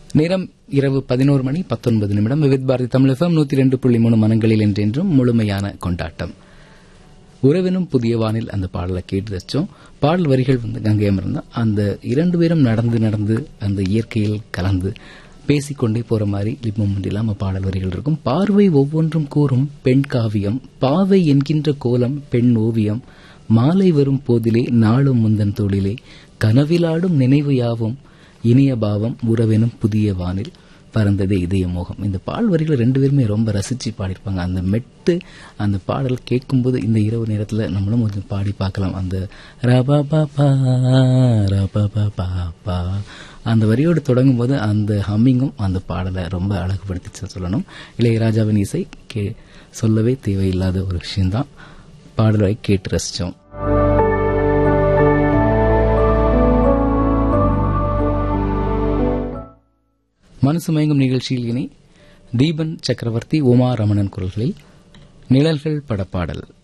நேரம் இரவு பதினோரு மணி பத்தொன்பது நிமிடம் விவித் பாரதி தமிழகம் நூத்தி ரெண்டு புள்ளி மூணு மனங்களில் என்றென்றும் முழுமையான கொண்டாட்டம் உறவினும் புதிய வானில் அந்த பாடலை கேட்டு ரசிச்சோம் பாடல் வரிகள் வந்து கங்கை அமர்ந்தா அந்த இரண்டு பேரும் நடந்து நடந்து அந்த இயற்கையில் கலந்து பேசிக்கொண்டே போற மாதிரி லிப்பம் இல்லாம பாடல் வரிகள் இருக்கும் பார்வை ஒவ்வொன்றும் கூறும் பெண் காவியம் பாவை என்கின்ற கோலம் பெண் ஓவியம் மாலை வரும் போதிலே நாளும் முந்தன் தொழிலே கனவிலாடும் நினைவு யாவும் இனிய பாவம் உறவெனும் புதிய வானில் பறந்ததே இதய மோகம் இந்த பாடல் வரிகளை ரெண்டு பேருமே ரொம்ப ரசிச்சு பாடியிருப்பாங்க அந்த மெட்டு அந்த பாடல் கேட்கும்போது இந்த இரவு நேரத்துல நம்மளும் கொஞ்சம் பாடி பார்க்கலாம் அந்த ரபா பாப்பா ரபா பாப்பா அந்த வரியோடு தொடங்கும் போது அந்த ஹம்மிங்கும் அந்த பாடலை ரொம்ப அழகுபடுத்திச்சு சொல்லணும் இளையராஜாவின் இசை கே சொல்லவே தேவையில்லாத ஒரு விஷயம்தான் பாடலை கேட்டு ரசிச்சோம் மனசு மயங்கும் நிகழ்ச்சியில் இனி தீபன் சக்கரவர்த்தி உமா ரமணன் குரல்களில் நிழல்கள் படப்பாடல்